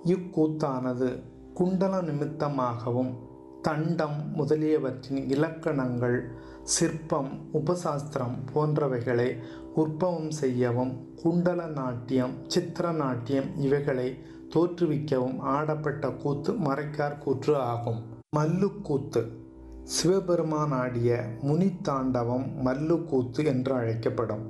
இக்கூத்தானது குண்டல நிமித்தமாகவும் தண்டம் முதலியவற்றின் இலக்கணங்கள் சிற்பம் உபசாஸ்திரம் போன்றவைகளை உற்பவம் செய்யவும் குண்டல நாட்டியம் சித்திர நாட்டியம் இவைகளை தோற்றுவிக்கவும் ஆடப்பட்ட கூத்து மறைக்கார் கூற்று ஆகும் மல்லுக்கூத்து சிவபெருமான் ஆடிய முனித்தாண்டவம் மல்லுக்கூத்து என்று அழைக்கப்படும்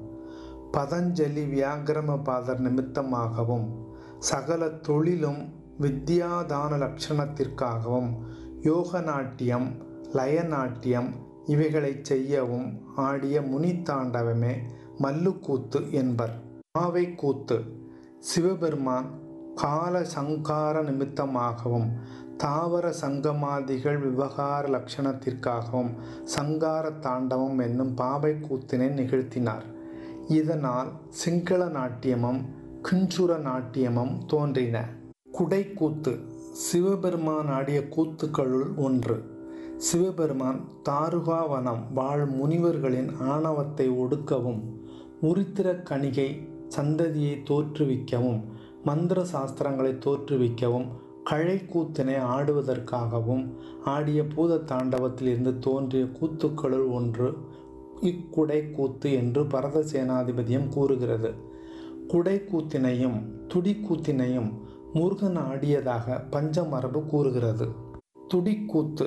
பதஞ்சலி வியாக்கிரமபாதர் நிமித்தமாகவும் சகல தொழிலும் வித்யாதான லட்சணத்திற்காகவும் யோக நாட்டியம் லயநாட்டியம் இவைகளை செய்யவும் ஆடிய முனித்தாண்டவமே மல்லுக்கூத்து என்பர் மாவை கூத்து சிவபெருமான் கால சங்கார நிமித்தமாகவும் தாவர சங்கமாதிகள் விவகார லட்சணத்திற்காகவும் சங்கார தாண்டவம் என்னும் பாவை கூத்தினை நிகழ்த்தினார் இதனால் சிங்கள நாட்டியமும் கிஞ்சுர நாட்டியமும் தோன்றின குடைக்கூத்து சிவபெருமான் ஆடிய கூத்துக்களுள் ஒன்று சிவபெருமான் தாருகாவனம் வாழ் முனிவர்களின் ஆணவத்தை ஒடுக்கவும் உரித்திர கணிகை சந்ததியை தோற்றுவிக்கவும் மந்திர சாஸ்திரங்களை தோற்றுவிக்கவும் கழைக்கூத்தினை ஆடுவதற்காகவும் ஆடிய பூத தாண்டவத்திலிருந்து தோன்றிய கூத்துக்களுள் ஒன்று இக்குடை கூத்து என்று பரத சேனாதிபதியம் கூறுகிறது குடை கூத்தினையும் துடிக்கூத்தினையும் முருகன் ஆடியதாக பஞ்சமரபு கூறுகிறது துடிக்கூத்து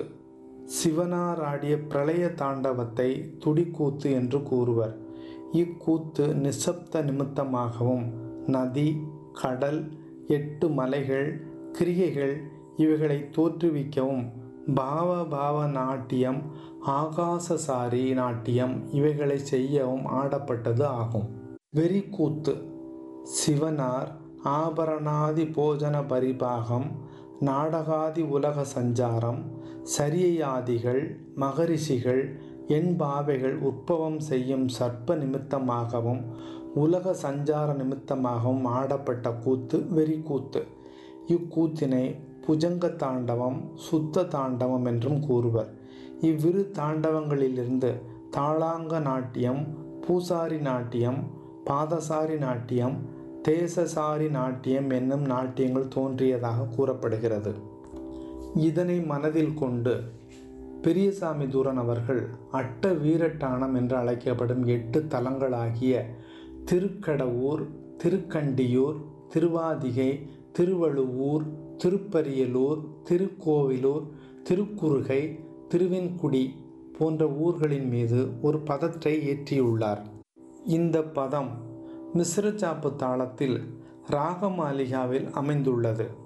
சிவனார் ஆடிய பிரளய தாண்டவத்தை துடிக்கூத்து என்று கூறுவர் இக்கூத்து நிசப்த நிமித்தமாகவும் நதி கடல் எட்டு மலைகள் கிரிகைகள் இவைகளை தோற்றுவிக்கவும் பாவ பாவ நாட்டியம் ஆகாசசாரி நாட்டியம் இவைகளை செய்யவும் ஆடப்பட்டது ஆகும் வெறிக்கூத்து சிவனார் ஆபரணாதி போஜன பரிபாகம் நாடகாதி உலக சஞ்சாரம் சரியையாதிகள் மகரிஷிகள் எண்பாவைகள் உற்பவம் செய்யும் சர்ப்ப நிமித்தமாகவும் உலக சஞ்சார நிமித்தமாகவும் ஆடப்பட்ட கூத்து வெறிக்கூத்து இக்கூத்தினை புஜங்க தாண்டவம் சுத்த தாண்டவம் என்றும் கூறுவர் இவ்விரு தாண்டவங்களிலிருந்து தாளாங்க நாட்டியம் பூசாரி நாட்டியம் பாதசாரி நாட்டியம் தேசசாரி நாட்டியம் என்னும் நாட்டியங்கள் தோன்றியதாக கூறப்படுகிறது இதனை மனதில் கொண்டு பெரியசாமி தூரன் அவர்கள் அட்ட வீரட்டானம் என்று அழைக்கப்படும் எட்டு தலங்களாகிய திருக்கடவூர் திருக்கண்டியூர் திருவாதிகை திருவழுவூர் திருப்பரியலூர் திருக்கோவிலூர் திருக்குறுகை திருவின்குடி போன்ற ஊர்களின் மீது ஒரு பதத்தை ஏற்றியுள்ளார் இந்த பதம் மிஸ்ரச்சாப்பு தாளத்தில் ராகமாலிகாவில் அமைந்துள்ளது